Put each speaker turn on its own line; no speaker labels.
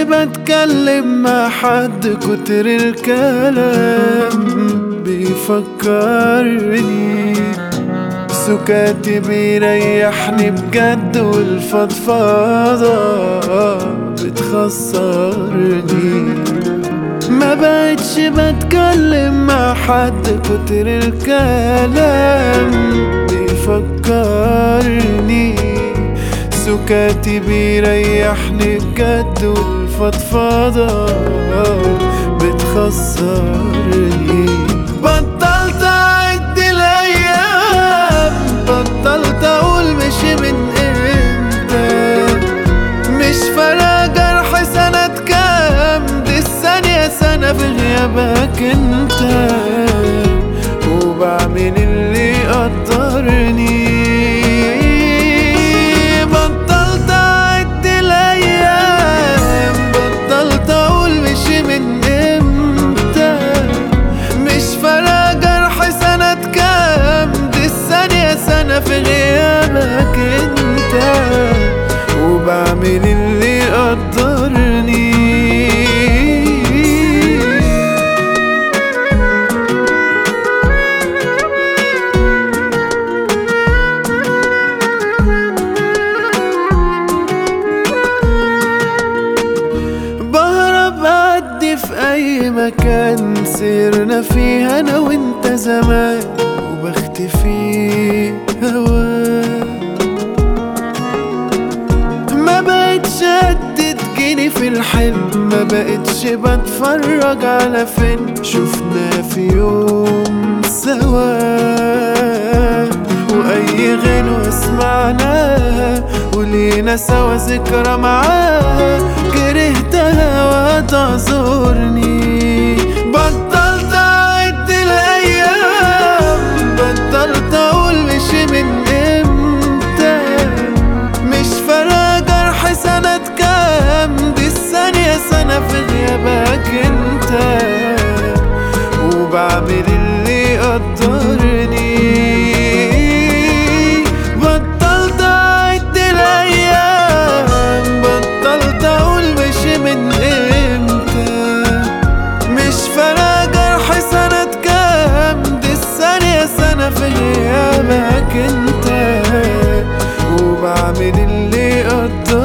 بتكلم مع حد كتر الكلام بيفكرني سكاتي بيريحني بجد والفضفاضة بتخسرني ما بقتش بتكلم مع حد كتر الكلام بيفكرني سكاتي بيريحني بجد والفضفاضة بتخسرني بطلت أعد الأيام بطلت أقول مش من إمتى مش فارقة جرح سنة كام دي الثانية سنة في غيابك انت وبعمل اللي يقدرني بطلت أعد الأيام بطلت أقول مش من إمتى مش فارقة جرح سنة كام دي الثانية سنة في غيابك انت وبعمل اللي يقدرني بهرب أعدي في أي مكان سيرنا فيه أنا وأنت زمان وبختفي هواك ما بقتش قد تجيني في الحلم ما بقتش بتفرج على فيلم شفنا في يوم سوا وأي غنوة سمعناها ولينا سوا ذكرى معاها كرهتها وهتعذرني بطلت أعد الأيام بطلت أقول مش من إمتى مش فارقة جرح سنة كام دي الثانية سنة في غيابك انت وبعمل اللي يقدرني بطلت أعد الأيام بطلت أقول مش من إمتى مش فارقة جرح سنة كام دي الثانية سنة في غيابك انت وبعمل اللي يقدر